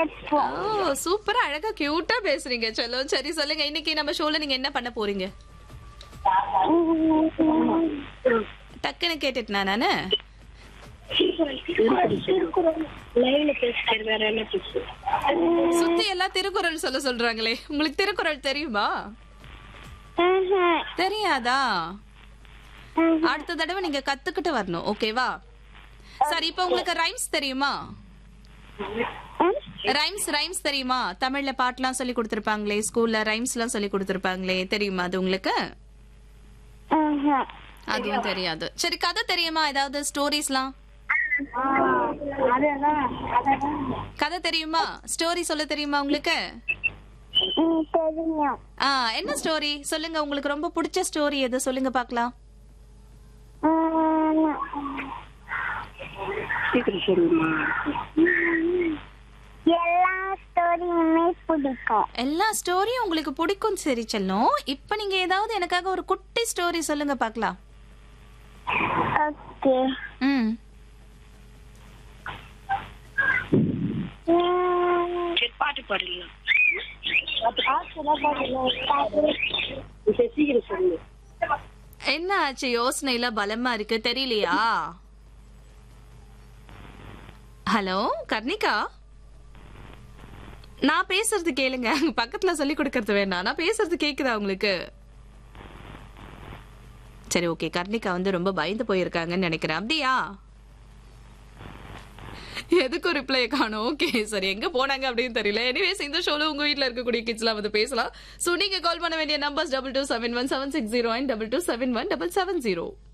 கேட்போம் ஓ சூப்பரா அழகா கியூட்டா பேசுறீங்க செல்லோ சரி சொல்லுங்க இன்னைக்கு நம்ம ஷோல நீங்க என்ன பண்ண போறீங்க டக்குன்னு கேட்டுட்டா நானு லைவ்ல பேசுறது வேற என்ன பேசு சுத்தி எல்லாம் திருக்குறள் சொல்ல சொல்றாங்களே உங்களுக்கு திருக்குறள் தெரியுமா தெரியாதா அடுத்த தடவை நீங்க கத்துக்கிட்டு வரணும் ஓகேவா சரி இப்போ உங்களுக்கு ரைம்ஸ் தெரியுமா ரைம்ஸ் ரைம்ஸ் தெரியுமா தமிழ்ல பாட்டுலாம் சொல்லி கொடுத்திருப்பாங்களே ஸ்கூல்ல ரைம்ஸ்லாம் சொல்லி கொடுத்திருப்பாங்களே தெரியுமா அது உங்களுக்கு அதுவும் தெரியாது சரி கதை தெரியுமா ஏதாவது ஸ்டோரிஸ்லாம் அதெல்லாம் அதெல்லாம் கதை தெரியுமா ஸ்டோரி சொல்ல தெரியுமா உங்களுக்கு தெரியும் ஆ என்ன ஸ்டோரி சொல்லுங்க உங்களுக்கு ரொம்ப பிடிச்ச ஸ்டோரி எது சொல்லுங்க பார்க்கலாம் சீக்கிரம் சொல்லுமா எல்லா ஸ்டோரியுமே பிடிக்கும் எல்லா ஸ்டோரியும் உங்களுக்கு பிடிக்கும் சரி செல்லும் இப்ப நீங்க ஏதாவது எனக்காக ஒரு குட்டி ஸ்டோரி சொல்லுங்க பார்க்கலாம் ஓகே ம் பாட்டு பாடலாம் சீக்கிரம் சொல்லு என்ன ஆச்சு யோசனையில பலமா இருக்கு தெரியலையா ஹலோ கர்ணிகா நான் பேசுறது கேளுங்க அங்க பக்கத்துல சொல்லி கொடுக்கறது வேண்டாம் நான் பேசுறது கேக்குதா உங்களுக்கு சரி ஓகே கர்ணிகா வந்து ரொம்ப பயந்து போயிருக்காங்கன்னு நினைக்கிறேன் அப்படியா எதுக்கும் ரிப்ளை காணும் ஓகே சரி எங்க போனாங்க அப்படின்னு தெரியல எனிவேஸ் இந்த ஷோல உங்க வீட்ல இருக்கக்கூடிய கிட்ஸ்லாம் வந்து பேசலாம் சோ நீங்க கால் பண்ண வேண்டிய numbers double two seven one seven six zero and double two seven one double seven zero